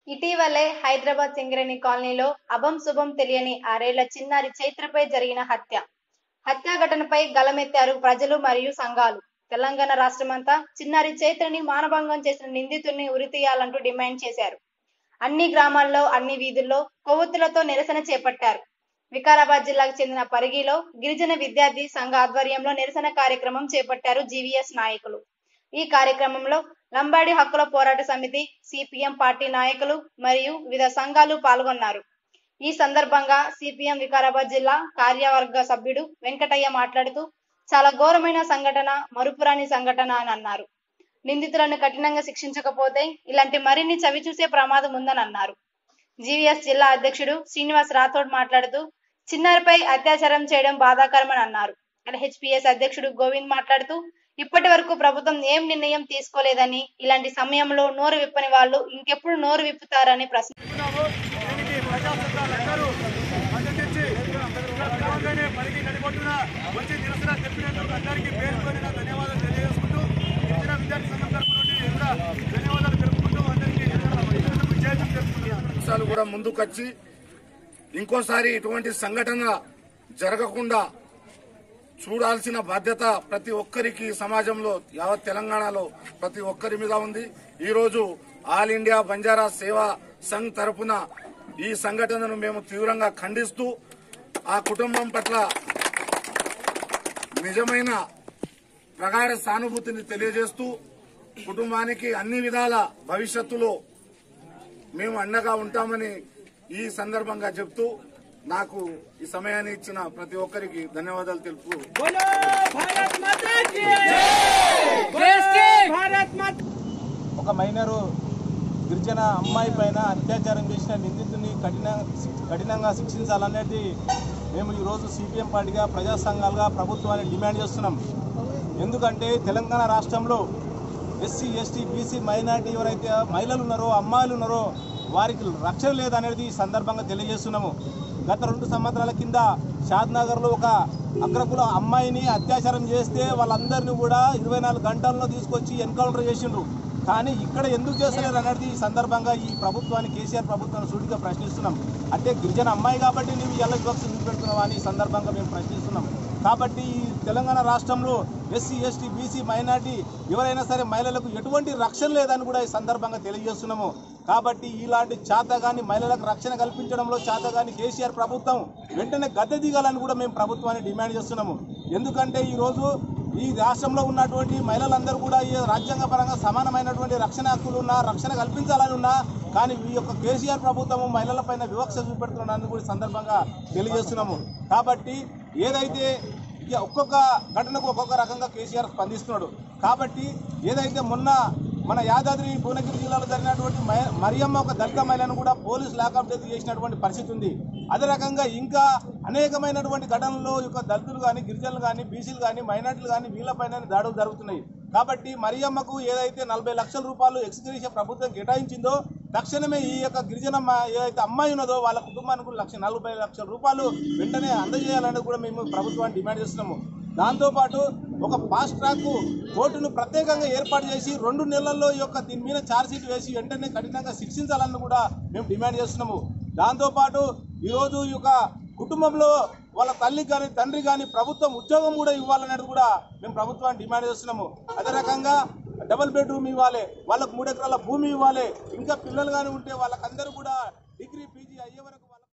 ఇటీవలే హైదరాబాద్ సింగరేణి కాలనీలో అభం శుభం తెలియని ఆరేళ్ల చిన్నారి చైత్రపై జరిగిన హత్య హత్యా ఘటనపై గలమెత్తారు ప్రజలు మరియు సంఘాలు తెలంగాణ రాష్ట్రమంతా చిన్నారి చైత్రని మానభంగం చేసిన నిందితుడిని ఉరితీయాలంటూ డిమాండ్ చేశారు అన్ని గ్రామాల్లో అన్ని వీధుల్లో కొవ్వొత్తులతో నిరసన చేపట్టారు వికారాబాద్ జిల్లాకు చెందిన పరిగిలో గిరిజన విద్యార్థి సంఘ ఆధ్వర్యంలో నిరసన కార్యక్రమం చేపట్టారు జీవీఎస్ నాయకులు ఈ కార్యక్రమంలో లంబాడి హక్కుల పోరాట సమితి సిపిఎం పార్టీ నాయకులు మరియు వివిధ సంఘాలు పాల్గొన్నారు ఈ సందర్భంగా సిపిఎం వికారాబాద్ జిల్లా కార్యవర్గ సభ్యుడు వెంకటయ్య మాట్లాడుతూ చాలా ఘోరమైన సంఘటన మరుపురాని సంఘటన అని అన్నారు నిందితులను కఠినంగా శిక్షించకపోతే ఇలాంటి మరిన్ని చవి చూసే ప్రమాదం ఉందని అన్నారు జీవీఎస్ జిల్లా అధ్యక్షుడు శ్రీనివాస్ రాథోడ్ మాట్లాడుతూ చిన్నారిపై అత్యాచారం చేయడం బాధాకరమని అన్నారు ఎల్హెచ్పిఎస్ అధ్యక్షుడు గోవింద్ మాట్లాడుతూ ఇప్పటి వరకు ప్రభుత్వం ఏం నిర్ణయం తీసుకోలేదని ఇలాంటి సమయంలో నోరు విప్పని వాళ్ళు ఇంకెప్పుడు నోరు విప్పుతారని ప్రశ్న చెప్తున్నాము దీనికి ప్రజా సంఘాలందరూ మద్దతిచ్చి తెలంగాణ పనికి నడిపొట్టున వచ్చి నిరసన తెలిపినందుకు అందరికీ పేరు పేరున ధన్యవాదాలు తెలియజేసుకుంటూ ఇచ్చిన విద్యార్థి సంఘం తరపు నుండి ఎదుర ధన్యవాదాలు తెలుపుకుంటూ అందరికీ నిరసనకు జయజం తెలుపుతున్నాను అంశాలు కూడా ముందుకొచ్చి ఇంకోసారి ఇటువంటి సంఘటన జరగకుండా చూడాల్సిన బాధ్యత ప్రతి ఒక్కరికి సమాజంలో యావత్ తెలంగాణలో ప్రతి ఒక్కరి మీద ఉంది ఈ రోజు ఆల్ ఇండియా బంజారా సేవా సంఘ్ తరపున ఈ సంఘటనను మేము తీవ్రంగా ఖండిస్తూ ఆ కుటుంబం పట్ల నిజమైన ప్రగాఢ సానుభూతిని తెలియజేస్తూ కుటుంబానికి అన్ని విధాల భవిష్యత్తులో మేము అండగా ఉంటామని ఈ సందర్భంగా చెప్తూ నాకు ఈ సమయాన్ని ఇచ్చిన ప్రతి ఒక్కరికి ధన్యవాదాలు తెలుపు बोलो भारत माता की देश की भारत माता ఒక మైనరు గిరిజన అమ్మాయి పైన అత్యాచారం చేసిన నిందితుని కఠిన కఠినంగా శిక్షించాలనేది మేము ఈరోజు సిపిఎం పార్టీగా ప్రజా సంఘాలుగా ప్రభుత్వాన్ని డిమాండ్ చేస్తున్నాం ఎందుకంటే తెలంగాణ రాష్ట్రంలో ఎస్సీ ఎస్టీ బీసీ మైనార్టీ ఎవరైతే మహిళలు ఉన్నారో అమ్మాయిలు ఉన్నారో వారికి రక్షణ లేదనేది ఈ సందర్భంగా తెలియజేస్తున్నాము గత రెండు సంవత్సరాల కింద షాద్నగర్లో ఒక అగ్రకుల అమ్మాయిని అత్యాచారం చేస్తే వాళ్ళందరినీ కూడా ఇరవై నాలుగు గంటల్లో తీసుకొచ్చి ఎన్కౌంటర్ చేసిండ్రు కానీ ఇక్కడ ఎందుకు చేస్తలేరు అనేది ఈ సందర్భంగా ఈ ప్రభుత్వాన్ని కేసీఆర్ ప్రభుత్వాన్ని సూటిగా ప్రశ్నిస్తున్నాం అంటే గిరిజన అమ్మాయి కాబట్టి నువ్వు ఎలా వివక్ష చూపెడుతున్నావు అని ఈ సందర్భంగా మేము ప్రశ్నిస్తున్నాం కాబట్టి ఈ తెలంగాణ రాష్ట్రంలో ఎస్సీ ఎస్టీ బీసీ మైనార్టీ ఎవరైనా సరే మహిళలకు ఎటువంటి రక్షణ లేదని కూడా ఈ సందర్భంగా తెలియజేస్తున్నాము కాబట్టి ఇలాంటి చాతగాని మహిళలకు రక్షణ కల్పించడంలో చాతగాని కేసీఆర్ ప్రభుత్వం వెంటనే గద్దె దిగాలని కూడా మేము ప్రభుత్వాన్ని డిమాండ్ చేస్తున్నాము ఎందుకంటే ఈరోజు ఈ రాష్ట్రంలో ఉన్నటువంటి మహిళలందరూ కూడా ఈ రాజ్యాంగ పరంగా సమానమైనటువంటి రక్షణ హక్కులు ఉన్నా రక్షణ కల్పించాలని ఉన్నా కానీ ఈ యొక్క కేసీఆర్ ప్రభుత్వము మహిళలపైన వివక్ష చూపెడుతున్నందుకు కూడా ఈ సందర్భంగా తెలియజేస్తున్నాము కాబట్టి ఏదైతే ఇక ఒక్కొక్క ఘటనకు ఒక్కొక్క రకంగా కేసీఆర్ స్పందిస్తున్నాడు కాబట్టి ఏదైతే మొన్న మన యాదాద్రి భువనగిరి జిల్లాలో జరిగినటువంటి మయ- మరియమ్మ ఒక దళిత మహిళను కూడా పోలీసు లాకప్ డెత్ చేసినటువంటి పరిస్థితి ఉంది అదే రకంగా ఇంకా అనేకమైనటువంటి ఘటనల్లో ఈ యొక్క దళితులు కానీ గిరిజనులు కానీ బీసీలు కానీ మైనార్టీలు కానీ వీళ్ళపైన దాడులు జరుగుతున్నాయి కాబట్టి మరియమ్మకు ఏదైతే నలభై లక్షల రూపాయలు ఎక్స్గ్రేషియా ప్రభుత్వం కేటాయించిందో తక్షణమే ఈ యొక్క గిరిజన అమ్మ- ఏదైతే అమ్మాయి ఉన్నదో వాళ్ళ కుటుంబానికి కూడా లక్ష నలభై లక్షల రూపాయలు వెంటనే అందజేయాలని కూడా మేము ప్రభుత్వాన్ని డిమాండ్ చేస్తున్నాము దాంతోపాటు ఒక ఫాస్ట్ ట్రాక్ కోర్టును ప్రత్యేకంగా ఏర్పాటు చేసి రెండు నెలల్లో ఈ యొక్క దీని మీద ఛార్జ్షీట్ వేసి వెంటనే కఠినంగా శిక్షించాలని కూడా మేము డిమాండ్ చేస్తున్నాము దాంతోపాటు ఈరోజు ఈ యొక్క కుటుంబంలో వాళ్ళ తల్లి కానీ తండ్రి కానీ ప్రభుత్వం ఉద్యోగం కూడా ఇవ్వాలనేది కూడా మేము ప్రభుత్వాన్ని డిమాండ్ చేస్తున్నాము అదే రకంగా డబుల్ బెడ్రూమ్ ఇవ్వాలి వాళ్ళకు మూడు ఎకరాల భూమి ఇవ్వాలి ఇంకా పిల్లలు కానీ ఉంటే వాళ్ళకందరూ కూడా